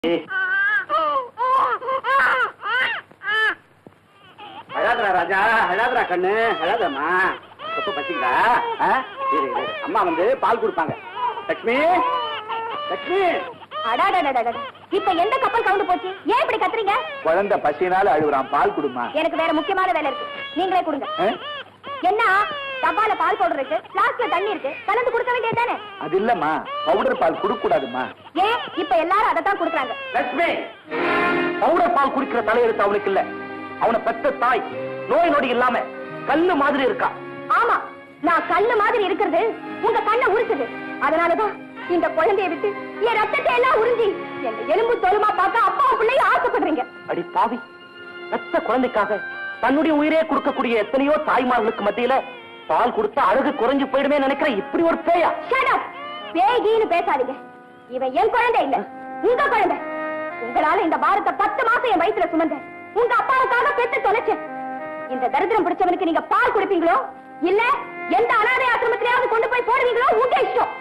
அழாதரா ராஜா அழாதரா கண்ணு அழாதம்மா ரொம்ப பசிங்களா ஆ? இரு, இரு, இரு. அம்மா வந்து பால் கொடுப்பாங்க லட்சுமி லட்சுமி அடாடா இப்ப எந்த கப்பல் கவுந்து போச்சு ஏன் இப்படி கத்துறீங்க குழந்தை பசினால அழுகுறான் பால் கொடுமா எனக்கு வேற முக்கியமான வேலை இருக்கு நீங்களே கொடுங்க என்ன டப்பால பால் பவுடர் இருக்கு பிளாஸ்க்ல தண்ணி இருக்கு கலந்து கொடுக்க வேண்டியது தானே அது இல்லம்மா பவுடர் பால் கொடுக்க கூடாதுமா ஏன் இப்ப எல்லாரும் அதை தான் கொடுக்குறாங்க லட்சுமி பவுடர் பால் குடிக்கிற தலையெழுத்து அவனுக்கு இல்ல அவனை பெத்த தாய் நோய் நொடி இல்லாம கல்லு மாதிரி இருக்கா ஆமா நான் கண்ணு மாதிரி இருக்கிறது உங்க கண்ணை உரிச்சுது அதனாலதான் இந்த குழந்தைய விட்டு என் ரத்தத்தை எல்லாம் உறிஞ்சி எங்க எலும்பு தோலுமா பார்க்க அப்பாவும் பிள்ளையும் ஆசைப்படுறீங்க அடி பாவி பெத்த குழந்தைக்காக தன்னுடைய உயிரே கொடுக்கக்கூடிய எத்தனையோ தாய்மார்களுக்கு மத்தியில பால் கொடுத்தா அழகு குறைஞ்சு போயிடுமே நினைக்கிற இப்படி ஒரு பேயா Shut up! பேகின்னு பேசாதீங்க இவன் என் குழந்தை இல்ல உங்க குழந்தை உங்களால இந்த பாரத்தை பத்து மாசம் என் வயித்துல சுமந்தேன் உங்க அப்பாவுக்காக பெத்து தொலைச்சேன் இந்த தரித்திரம் பிடிச்சவனுக்கு நீங்க பால் கொடுப்பீங்களோ இல்ல எந்த அனாதை ஆசிரமத்திலேயாவது கொண்டு போய் போடுவீங்களோ உங்க இஷ்டம்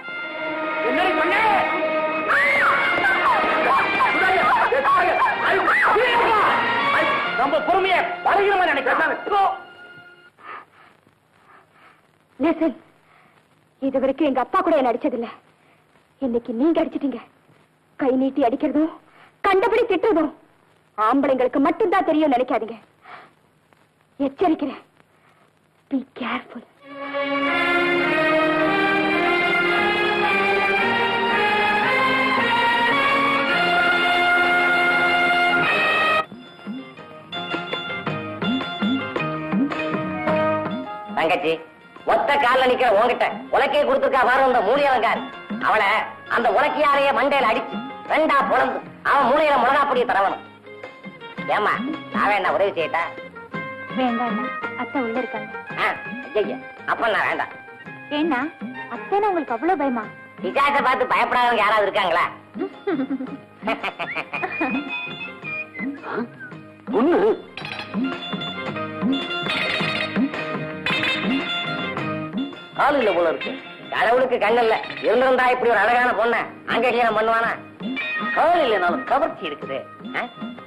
நம்ம பொறுமைய பழகிறமா நினைக்கிறேன் லிசன் இது வரைக்கும் எங்க அப்பா கூட என்ன அடிச்சதில்ல இன்னைக்கு நீங்க அடிச்சிட்டீங்க கை நீட்டி அடிக்கிறதும் கண்டபடி திட்டுறதும் ஆம்பளைங்களுக்கு மட்டும்தான் தெரியும் நினைக்காதீங்க எச்சரிக்கிறேன் பி கேர்ஃபுல் தங்கச்சி ஒத்த கால்ல நிக்கிற உன்கிட்ட உலக்கையை கொடுத்துருக்கா பாரு அந்த மூலியவங்கார் அவளை அந்த உலக்கையாரையே மண்டையில அடிச்சு ரெண்டா பொழந்து அவன் மூலையில மிளகா பொடியை தரவணும் ஏமா நான் என்ன உதவி செய்யட்டா வேண்டாம் அத்தை உள்ள இருக்காங்க ஆ, ஐயைய, அப்ப நான் வேண்டாம் ஏன்னா அத்தைனா உங்களுக்கு அவ்வளவு பயமா பிசாசை பார்த்து பயப்படாதவங்க யாராவது இருக்காங்களா ஒண்ணு கால் இல்ல போல இருக்கு கடவுளுக்கு கண்ணல்ல இருந்திருந்தா இப்படி ஒரு அழகான பொண்ண அங்க கல்யாணம் பண்ணுவானா கால் இல்லைனாலும் கவர்ச்சி இருக்குது ஆ?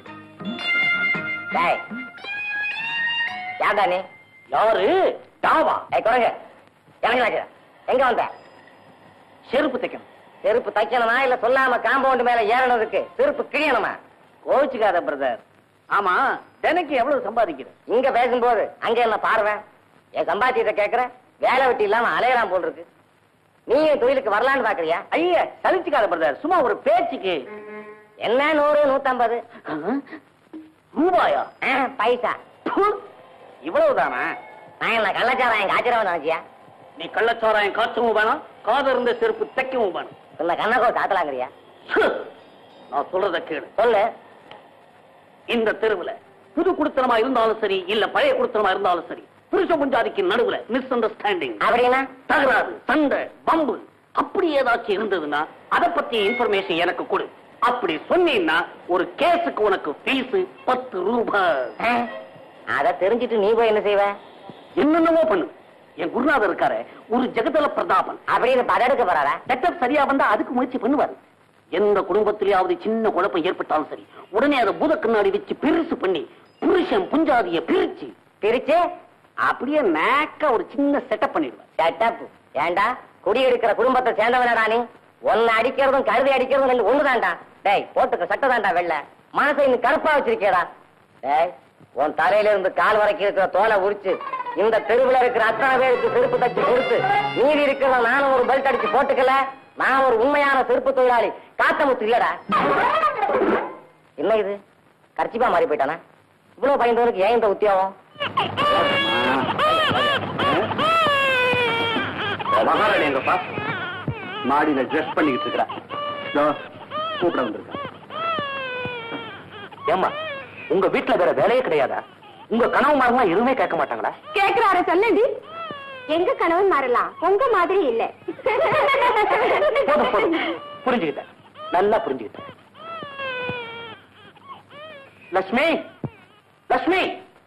டேய் யார்டா நீ யாரு டாவா ஏய் குரங்கு எனக்கு எங்க வந்த செருப்பு தைக்கணும் செருப்பு தைக்கணுமா இல்ல சொல்லாம காம்பவுண்ட் மேல ஏறணுதுக்கு செருப்பு கிழியணுமா கோச்சுக்காத பிரதர் ஆமா தினைக்கு எவ்வளவு சம்பாதிக்கிற இங்க பேசும்போது அங்க என்ன பார்வை என் சம்பாத்தியத்தை கேக்குற வேலை வெட்டி இல்லாம அலையலாம் போல் இருக்கு நீ என் தொழிலுக்கு வரலான்னு பாக்குறியா ஐய சலிச்சுக்காத பிரதர் சும்மா ஒரு பேச்சுக்கு என்ன நூறு நூத்தம்பது ரூபாயா ஆ, பைசா ப்பு, இவ்வளவுதானா நான் என்ன கள்ளச்சாராயம் காய்ச்சறவன் நினைச்சியா நீ கள்ளச்சாராயம் காய்ச்சவும் வேணாம் காது இருந்த செருப்பு தைக்கவும் வேணாம் இந்த கண்ணகோ சாத்தலாங்கிறியா ச்சு, நான் சொல்றத கேளு சொல்லு இந்த தெருவுல புது குடுத்தனமா இருந்தாலும் சரி இல்ல பழைய குடுத்தனமா இருந்தாலும் சரி புருஷ முஞ்சாதிக்கு நடுவுல மிஸ் அண்டர்ஸ்டாண்டிங் அப்படின்னா தகராறு சண்டை பம்பு அப்படி ஏதாச்சும் இருந்ததுன்னா அத பத்தி இன்ஃபர்மேஷன் எனக்கு கொடு அப்படி சொன்னீன்னா ஒரு கேஸுக்கு உனக்கு ஃபீஸ் பத்து ரூபாய் ஆ, அத தெரிஞ்சிட்டு நீ போய் என்ன செய்வ என்னென்னமோ பண்ணு என் குருநாதர் இருக்காரு ஒரு ஜெகதல பிரதாபன் அப்படின்னு பதடுக்க போறாரா செட்டப் சரியா வந்தா அதுக்கு முயற்சி பண்ணுவாரு எந்த குடும்பத்திலேயாவது சின்ன குழப்பம் ஏற்பட்டாலும் சரி உடனே அதை பூத கண்ணாடி வச்சு பெருசு பண்ணி புருஷன் புஞ்சாதிய பிரிச்சு பிரிச்சு அப்படியே மேக்க ஒரு சின்ன செட்டப் பண்ணிடுவார் செட்டப் ஏண்டா குடி எடுக்கிற குடும்பத்தை சேர்ந்தவனடா நீ ஒன்னு அடிக்கிறதும் கழுதி அடிக்கிறதும் ரெண்டு ஒண்ணுதான்டா டேய் போட்டுக்க சட்டை தான்டா வெள்ள மனசை இன்னும் கருப்பா வச்சிருக்கேடா டேய் உன் தலையில இருந்து கால் வரைக்கும் இருக்கிற தோலை உரிச்சு இந்த தெருவுல இருக்கிற அத்தனை பேருக்கு செருப்பு தச்சு கொடுத்து மீதி இருக்கிறத நானும் ஒரு பெல்ட் அடிச்சு போட்டுக்கல நான் ஒரு உண்மையான செருப்பு தொழிலாளி காத்தமுத்து இல்லடா என்ன இது கர்ச்சிப்பா மாறி போயிட்டானா இவ்வளவு பயந்தவனுக்கு ஏன் இந்த உத்தியோகம் மகாராணி எங்கப்பா மாடியில ட்ரெஸ் பண்ணிக்கிட்டு இருக்கிறா இதோ, கூப்பிட வந்திருக்கா ஏமா உங்க வீட்டுல வேற வேலையே கிடையாதா உங்க கனவு மாறலாம் எதுவுமே கேட்க மாட்டாங்களா கேக்குறாரு சொல்லண்டி எங்க கணவன் மாறலாம் உங்க மாதிரி இல்ல போதும் போதும் புரிஞ்சுக்கிட்டேன் நல்லா புரிஞ்சுக்கிட்டேன் லட்சுமி லட்சுமி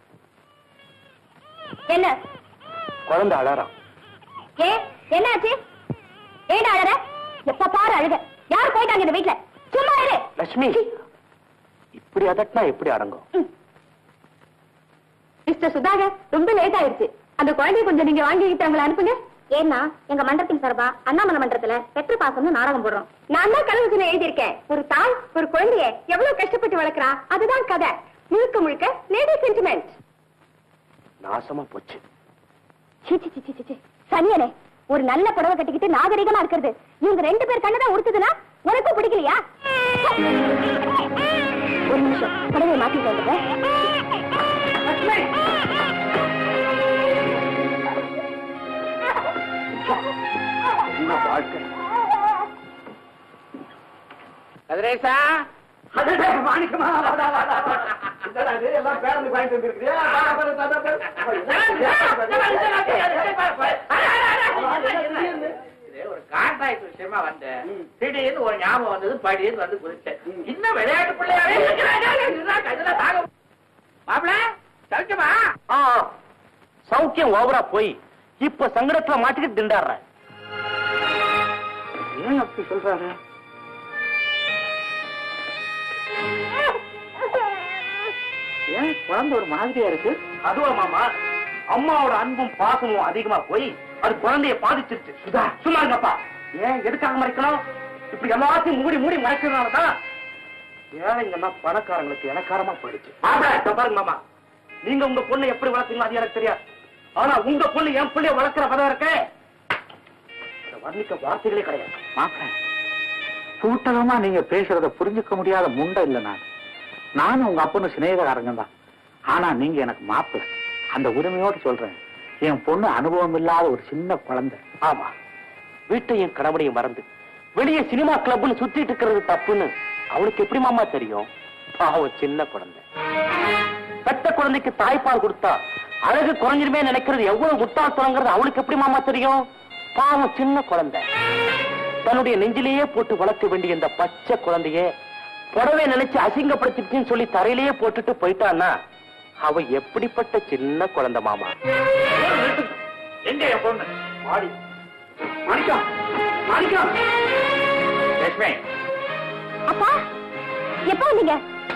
என்ன குழந்தை அழறான் ஏ என்னாச்சு ஏடா அழற எப்ப பாரு அழுக யார் போயிட்டாங்க இந்த வீட்ல சும்மா இரு லட்சுமி இப்படி அதட்டினா எப்படி அடங்கும் மிஸ்டர் சுதாகர் ரொம்ப லேட் ஆயிருச்சு அந்த குழந்தைய கொஞ்சம் நீங்க வாங்கிக்கிட்டு அவங்களை அனுப்புங்க ஏன்னா எங்க மன்றத்தின் சார்பா அண்ணாமலை மன்றத்துல பெற்று பாசம்னு நாடகம் போடுறோம் நான் தான் கலவசனம் எழுதியிருக்கேன் ஒரு தாய் ஒரு குழந்தைய எவ்வளவு கஷ்டப்பட்டு வளர்க்கறா அதுதான் கதை முழுக்க முழுக்க லேடி சென்டிமெண்ட் நாசமா போச்சு சனியனே ஒரு நல்ல புடவை கட்டிக்கிட்டு நாகரிகமா இருக்கிறது இவங்க ரெண்டு பேர் கண்ணதான் உடுத்துதுன்னா உனக்கும் பிடிக்கலையா ஒரு நிமிஷம் புடவை மாத்திட்டு வந்துடுறேன் என்ன வாழ்க்கை கதிரேசா மாணிக்கமா வாடா, வாடா, வாடா. என்னடா இது, எல்லாம் பேருந்து வாங்கிட்டு வந்திருக்கிறியா? வாடா, வாடா, வாடா, வாடா. இது ஒரு கான்ட்ராக்ட் விஷயமா வந்தேன் திடீர்னு ஒரு ஞாபகம் வந்தது படின்னு வந்து குதிச்சேன் இன்னும் விளையாட்டு பிள்ளையாவே இருக்கிறாங்க. இதுதான் கதிர தாகம். மாப்பிள சௌக்கியமா ஆ, சௌக்கியம் ஓவரா போய் இப்ப சங்கடத்துல மாட்டிக்கிட்டு திண்டாடுறேன் ஏன் அப்படி சொல்றாரு ஏன் குழந்தை ஒரு மாதிரியா இருக்கு அதுவா மாமா அம்மாவோட அன்பும் பாசமும் அதிகமா போய் அது குழந்தைய பாதிச்சிருச்சு சுதா சும்மா இருங்கப்பா ஏன் எதுக்காக மறைக்கணும் இப்படி எல்லாத்தையும் மூடி மூடி மறைக்கிறதுனாலதான் ஏழைங்கன்னா பணக்காரங்களுக்கு இலக்காரமா போயிடுச்சு இதோ பாருங்க மாமா நீங்க உங்க பொண்ணை எப்படி வளர்த்தீங்களோ அது எனக்கு தெரியாது ஆனா உங்க பொண்ணு என் பிள்ளைய வளர்க்கிற பதம் இருக்கே அதை வர்ணிக்க வார்த்தைகளே கிடையாது மாப்பிள்ள சூட்டகமா நீங்க பேசுறத புரிஞ்சுக்க முடியாத முண்டை இல்ல நான் நானும் உங்க அப்பனும் சிநேகக்காரங்க தான் ஆனா நீங்க எனக்கு மாப்பிள்ள அந்த உரிமையோடு சொல்றேன் என் பொண்ணு அனுபவம் இல்லாத ஒரு சின்ன குழந்தை ஆமா வீட்டையும் கணவனையும் மறந்து வெளியே சினிமா கிளப்னு சுத்திட்டு இருக்கிறது தப்புன்னு அவளுக்கு எப்படி மாமா தெரியும் பாவம் சின்ன குழந்தை பெத்த குழந்தைக்கு தாய்ப்பால் கொடுத்தா அழகு குறைஞ்சிருமே நினைக்கிறது எவ்வளவு முட்டாள்தனங்கிறது அவளுக்கு எப்படி மாமா தெரியும் பாவம் சின்ன குழந்தை தன்னுடைய நெஞ்சிலேயே போட்டு வளர்க்க வேண்டிய இந்த பச்சை குழந்தைய புடவை நினைச்சு அசிங்கப்படுத்திடுச்சுன்னு சொல்லி தரையிலேயே போட்டுட்டு போயிட்டான்னா அவ எப்படிப்பட்ட சின்ன குழந்தை மாமா எங்க என் பொண்ணு மாடி மாணிக்கம் மாணிக்கம் லட்சுமி அப்பா எப்ப வந்தீங்க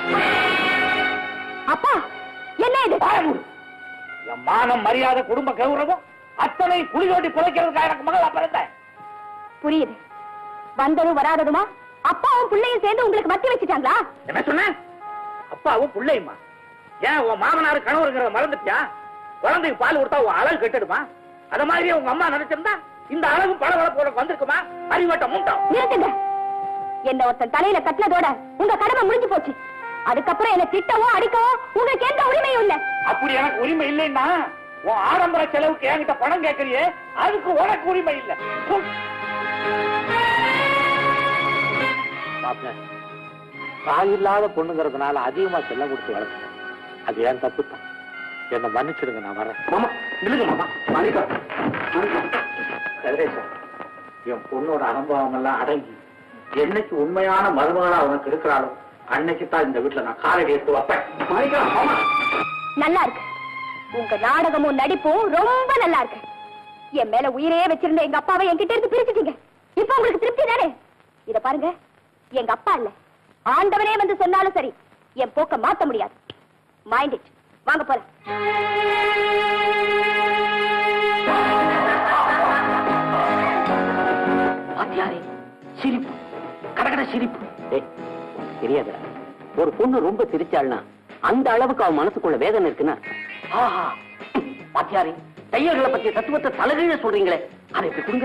அப்பா என்ன இது என் மானம் மரியாதை குடும்ப கௌரவம் அத்தனை குழி தோண்டி புதைக்கிறதுக்காக எனக்கு மகளா பிறந்தேன் புரியுது வந்ததும் வராததுமா அப்பாவும் பிள்ளையும் சேர்ந்து உங்களுக்கு மத்தி வச்சுட்டாங்களா என்ன சொன்ன அப்பாவும் பிள்ளையுமா ஏன் உன் மாமனாரு கணவருங்கிறத மறந்துட்டியா குழந்தைக்கு பால் கொடுத்தா உன் அழகு கெட்டுடுமா அத மாதிரியே உங்க அம்மா நினைச்சிருந்தா இந்த அழகு பல வளர்ப்பு உனக்கு வந்திருக்குமா அறிவட்ட மூட்டம் நிறுத்துங்க என்ன ஒருத்தன் தலையில கட்டினதோட உங்க கடமை முடிஞ்சு போச்சு அதுக்கப்புறம் என்ன திட்டவோ அடிக்கவோ உங்களுக்கு எந்த உரிமையும் இல்ல அப்படி எனக்கு உரிமை இல்லைன்னா உன் ஆடம்பர செலவுக்கு என்கிட்ட பணம் கேட்கறியே அதுக்கு உனக்கு உரிமை இல்ல புல். மாப்பிள்ள தாய் இல்லாத பொண்ணுங்கிறதுனால அதிகமா செல்லம் கொடுத்து வளர்த்தேன் அது ஏன் தப்பு தான் என்ன மன்னிச்சிடுங்க நான் வரேன் மாமா நில்லுங்க மாமா மாணிக்கா கதிரேசா என் பொண்ணோட அனுபவம் எல்லாம் அடங்கி என்னைக்கு உண்மையான மருமகளா உனக்கு இருக்கிறாளோ அன்னைக்கு தான் இந்த வீட்டுல நான் காலடி எடுத்து வைப்பேன் மாணிக்கா மாமா நல்லா இருக்கு உங்க நாடகமும் நடிப்பும் ரொம்ப நல்லா இருக்கு என் மேல உயிரையே வச்சிருந்த எங்க அப்பாவை என்கிட்ட இருந்து பிரிச்சுட்டீங்க இப்ப உங்களுக்கு திருப்தி தானே இத பாருங்க எங்க அப்பா இல்ல ஆண்டவனே வந்து சொன்னாலும் சரி என் போக்க மாத்த முடியாது மைண்ட் இட் வாங்க போறேன் பாத்தியாரே சிரிப்பு கடகட சிரிப்பு ஏய் தெரியாதுடா ஒரு பொண்ணு ரொம்ப சிரிச்சாள்னா அந்த அளவுக்கு அவன் மனசுக்குள்ள வேதனை இருக்குன்னா ஆஹா பாத்தியாரே தையர்களை பத்திய தத்துவத்தை தலகீழ சொல்றீங்களே அதை இப்படி கொடுங்க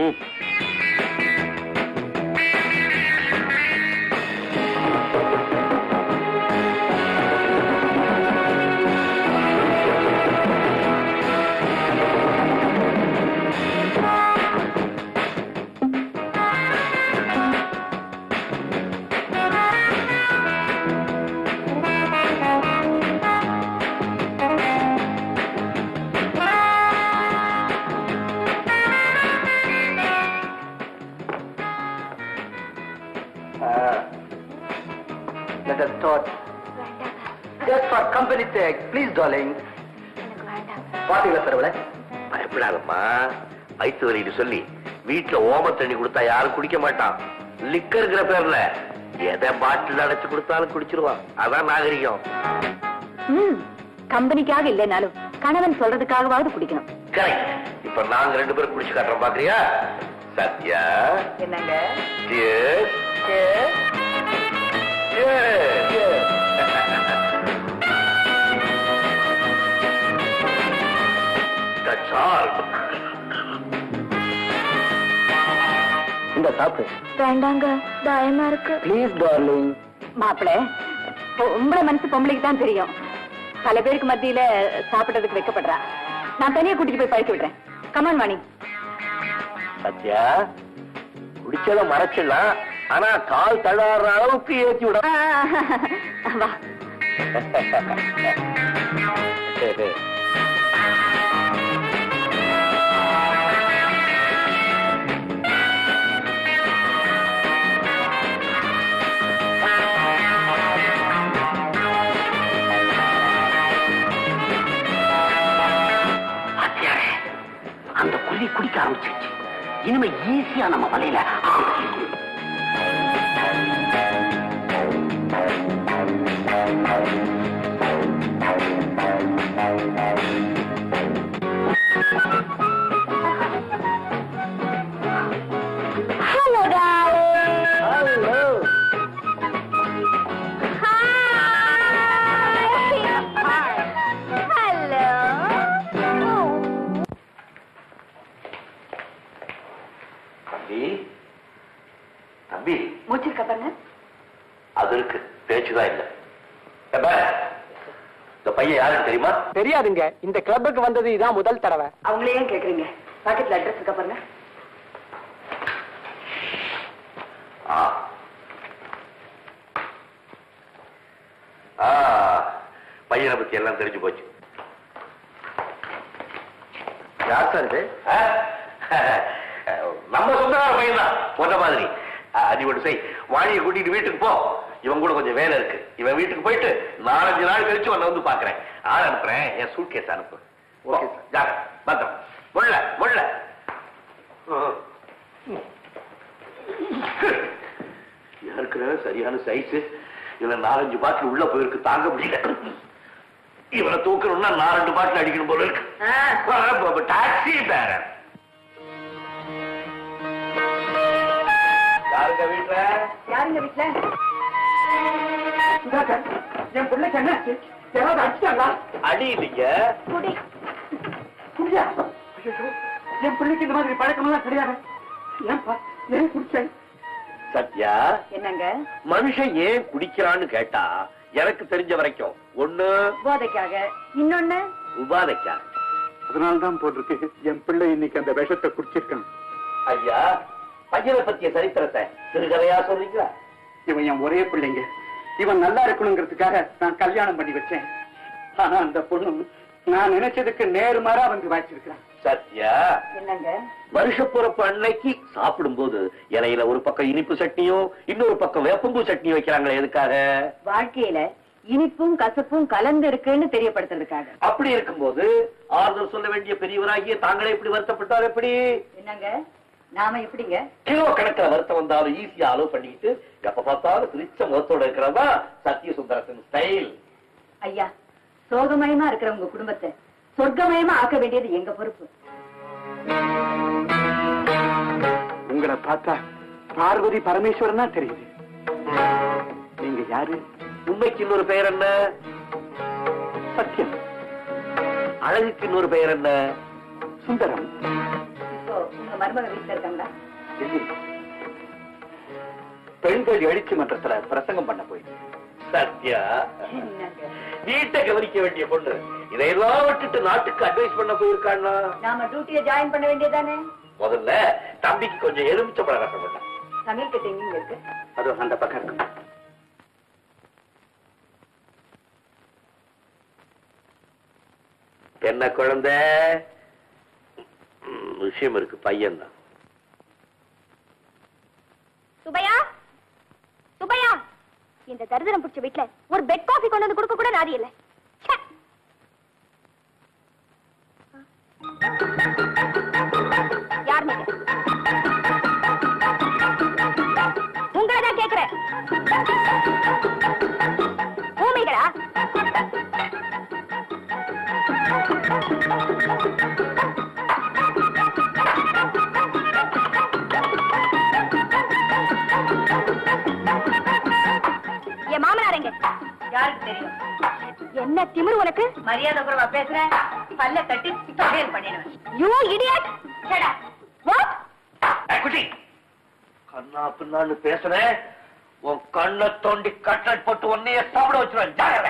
Let us start. Just for company sake, please, darling. பாத்தீங்களா சார் பயப்படாதம்மா வயிற்று வலின்னு சொல்லி வீட்டுல ஓம தண்ணி கொடுத்தா யாரும் குடிக்க மாட்டான் லிக்கருங்கிற பேர்ல எதை பாட்டில் அடைச்சு கொடுத்தாலும் குடிச்சிருவான் அதான் நாகரிகம் ம் கம்பெனிக்காக இல்லைனாலும் கணவன் சொல்றதுக்காகவாவது குடிக்கணும் கரெக்ட் இப்ப நாங்க ரெண்டு பேரும் குடிச்சு காட்டுறோம் பாக்குறியா சத்யா என்னங்க Cheers. Cheers. That's all. இந்த சாப்பிடு வேண்டாங்க பயமா இருக்கு ப்ளீஸ் டார்லிங் மாப்பிள பொம்பளை மனசு பொம்பளைக்கு தான் தெரியும் பல பேருக்கு மத்தியில சாப்பிடுறதுக்கு வைக்கப்படுறா நான் தனியா கூட்டிட்டு போய் பழக்கி விடுறேன் கமான் வாணி சத்யா குடிச்சத மறைச்சிடலாம் ஆனா கால் தள்ளாடுற அளவுக்கு ஏத்தி விட வா பாத்தியாரே, அந்த குருவி குடிக்க ஆரம்பிச்சிருச்சு இனிமே ஈஸியா நம்ம வலையில ஹலோ ஹலோ ஹலோ தம்பி தம்பி மூச்சிருக்க பாருங்க அது இருக்கு பேச்சுதான் இல்ல ஏப்பா, இந்த பையன் யாருன்னு தெரியுமா தெரியாதுங்க இந்த கிளப்புக்கு வந்தது இதான் முதல் தடவை அவங்களே ஏன் கேக்குறீங்க பாக்கெட்ல அட்ரஸ் இருக்க பாருங்க ஆ. ஆ, பையனை பத்தி எல்லாம் தெரிஞ்சு போச்சு யார் சார் இது ஆ? நம்ம சொந்தக்கார பையன் தான் சொன்ன மாதிரி ஆ, நீ ஒன்று செய் வாணியை கூட்டிட்டு வீட்டுக்கு போ இவன் கூட கொஞ்சம் வேலை இருக்கு இவன் வீட்டுக்கு போயிட்டு நாலஞ்சு நாள் கழிச்சு உன்னை வந்து பாக்குறேன் ஆள் அனுப்புறேன் என் சூட் கேஸ் அனுப்பு ஓகே, ஓகே சார் பத்தம் முள்ள முள்ள யாருக்குற சரியான சைஸ் இவன் நாலஞ்சு பாட்டில் உள்ள போயிருக்கு தாங்க முடியல இவனை தூக்கணும்னா நான் ரெண்டு பாட்டில் அடிக்கணும் போல இருக்கு டாக்ஸி பேரன் யாருங்க வீட்டுல யாருங்க வீட்டுல என் பிள்ளைக்கு என்னாச்சு யாராவது அடிச்சிட்டாங்களா அடி இல்லைங்க குடி குடியா ஐயோ, என் பிள்ளைக்கு இந்த மாதிரி பழக்கம்லாம் கிடையாது ஏன்பா ஏன் குடிச்சேன் சத்யா என்னங்க மனுஷன் ஏன் குடிக்கிறான்னு கேட்டா எனக்கு தெரிஞ்ச வரைக்கும் ஒண்ணு போதைக்காக இன்னொன்னு உபாதைக்கா அதனால்தான் போட்டிருக்கு என் பிள்ளை இன்னைக்கு அந்த விஷத்தை குடிச்சிருக்கான் ஐயா பையனை பத்திய சரித்திரத்தை சிறுகதையா சொல்றீங்களா இவன் என் ஒரே பிள்ளைங்க இவன் நல்லா இருக்கணுங்கிறதுக்காக நான் கல்யாணம் பண்ணி வச்சேன் ஆனா அந்த பொண்ணு நான் நினைச்சதுக்கு நேர்மாறா வந்து வாய்ச்சிருக்கிறான் சத்யா என்னங்க வருஷ பிறப்பு அன்னைக்கு சாப்பிடும்போது இலையில ஒரு பக்கம் இனிப்பு சட்னியும் இன்னொரு பக்கம் வேப்பம்பூ சட்னியும் வைக்கிறாங்களே எதுக்காக வாழ்க்கையில இனிப்பும் கசப்பும் கலந்து இருக்குன்னு தெரியப்படுத்துறதுக்காக அப்படி இருக்கும்போது ஆறுதல் சொல்ல வேண்டிய பெரியவராகிய தாங்களே இப்படி வருத்தப்பட்டார் எப்படி என்னங்க நாம எப்படிங்க கிலோ கணக்குல வருத்தம் வந்தாலும் ஈஸியா அலோவ் பண்ணிக்கிட்டு எப்ப பார்த்தாலும் சிரிச்ச முகத்தோட இருக்கிறதா சத்திய சுந்தரத்தின் ஸ்டைல் ஐயா சோகமயமா இருக்கிற உங்க குடும்பத்தை சொர்க்கமயமா ஆக்க வேண்டியது எங்க பொறுப்பு உங்களை பார்த்தா பார்வதி பரமேஸ்வரனா தெரியுது நீங்க யாரு உண்மைக்கு இன்னொரு பெயர் என்ன சத்தியம் அழகுக்கு இன்னொரு பெயர் என்ன சுந்தரம் இப்போ உங்க மருமக வீட்டுல இருக்காங்களா இல்லை. பெண்கள் எழுச்சி மன்றத்துல பிரசங்கம் பண்ண போய் சத்யா என்னங்க வீட்டை கவனிக்க வேண்டிய பொண்ணு இதையெல்லாம் விட்டுட்டு நாட்டுக்கு அட்வைஸ் பண்ண போயிருக்கான்னா நாம டியூட்டிய ஜாயின் பண்ண வேண்டியதானே முதல்ல தம்பிக்கு கொஞ்சம் எலுமிச்சம்பழம் ரசம் பண்ண சமையல் கட்டு எங்க இருக்கு அதோ அந்த பக்கம் இருக்கு என்ன குழந்தை ம், விஷயம் இருக்கு பையன் தான் சுபையா சுபையா இந்த தரிதிரம் பிடிச்ச வீட்டுல ஒரு பெட் காஃபி கொண்டு வந்து கொடுக்க கூட நாதி இல்ல ச்சே. யார் நீங்க உங்களை தான் கேக்குறேன் ஊமைகளா என் மாமனார் எங்க யாருக்கு தெரியும் என்ன திமிரு உனக்கு மரியாதை குறைவா பேசுறேன் பல்ல தட்டி தொகையல் பண்ணிடுவேன் யூ இடியட் வாட் ஏய், குட்டி கண்ணா பின்னான்னு பேசுறேன் உன் கண்ணை தோண்டி கட்லட் போட்டு உன்னைய சாப்பிட வச்சிருவேன் ஜாகிரதை.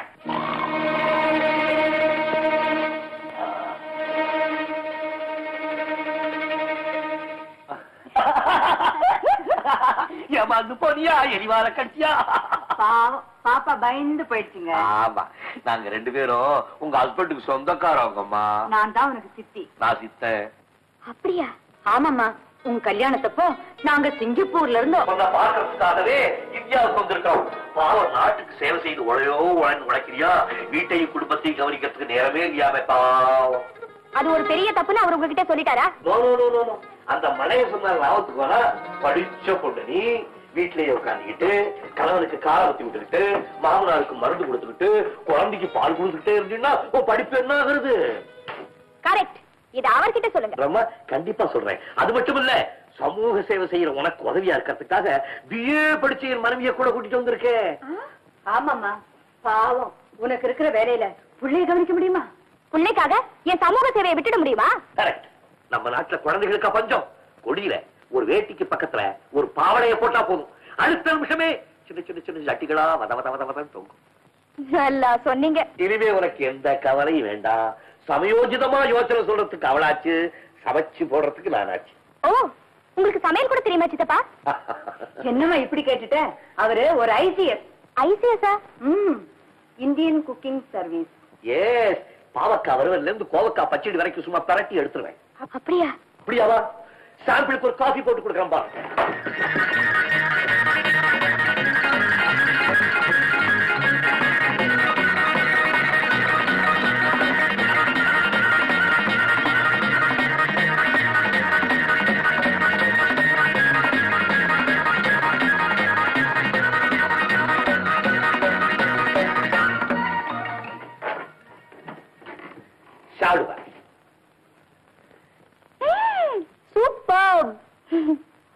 ஏமாந்து போனியா எரிவார கட்டியா பாவம் பாப்பா பயந்து போயிடுச்சுங்க ஆமா நாங்க ரெண்டு பேரும் உங்க ஹஸ்பண்டுக்கு சொந்தக்காரவங்கம்மா நான் தான் உனக்கு சித்தி நான் சித்தேன் அப்படியா ஆமாம்மா உன் கல்யாணத்தப்போ நாங்க சிங்கப்பூர்ல இருந்தோம் உன்னை பார்க்கறதுக்காகவே இந்தியாவுக்கு வந்திருக்கோம் பாவம் நாட்டுக்கு சேவை செய்து உழையோ உழைந்து உழைக்கிறியா வீட்டையும் குடும்பத்தையும் கவனிக்கிறதுக்கு நேரமே இல்லையாம பாவம் அது ஒரு பெரிய தப்புன்னு அவர் உங்ககிட்ட சொல்லிட்டாரா no, no, no, no, no. அந்த மனைய சொன்ன லாபத்துக்கு வேணா படிச்ச பொண்ணு நீ வீட்லயே உட்காந்துக்கிட்டு கணவனுக்கு காலை ஊத்தி விட்டுக்கிட்டு மாமனாருக்கு மருந்து கொடுத்துக்கிட்டு குழந்தைக்கு பால் கொடுத்துக்கிட்டே இருந்தீங்கன்னா உன் படிப்பு என்ன ஆகுறது கரெக்ட் இது அவர்கிட்ட சொல்லுங்க பிரம்மா கண்டிப்பா சொல்றேன் அது மட்டும் இல்ல சமூக சேவை செய்யற உனக்கு உதவியா இருக்கிறதுக்காக பிஏ படிச்ச என் மனைவிய கூட கூட்டிட்டு வந்திருக்கேன் ஆமாம்மா பாவம் உனக்கு இருக்கிற வேலையில புள்ளைய கவனிக்க முடியுமா பிள்ளைக்காக என் சமூக சேவையை விட்டுட முடியுமா கரெக்ட் நம்ம நாட்டுல குழந்தைகளுக்கு பஞ்சம் கொடியில ஒரு வேட்டிக்கு பக்கத்துல ஒரு பாவடைய போட்டா போதும் அடுத்த நிமிஷமே சின்ன சின்ன சின்ன ஜட்டிகளா வத வத வத வதன்னு தொங்கும் நல்லா சொன்னீங்க இனிமே உனக்கு எந்த கவலையும் வேண்டாம் சமயோஜிதமா யோசனை சொல்றதுக்கு அவளாச்சு சமைச்சு போடுறதுக்கு நானாச்சு ஓ உங்களுக்கு சமையல் கூட தெரியுமா சித்தப்பா என்னம்மா இப்படி கேட்டுட்ட அவரு ஒரு ஐசிஎஸ் ஐசிஎஸ்ஆ ம் இந்தியன் குக்கிங் சர்வீஸ் ஏஸ் பாவக்காய் வறுவல்ல இருந்து கோவக்காய் பச்சடி வரைக்கும் சும்மா பரட்டி எடுத்துருவேன் அப்படியா அப்படியாவா சாம்பிளுக்கு ஒரு காஃபி போட்டு கொடுக்குறேன் பாருங்க சாப்பிடுவேன் சூப்பர்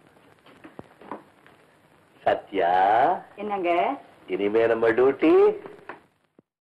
சத்யா என்னங்க இனிமே நம்ம டியூட்டி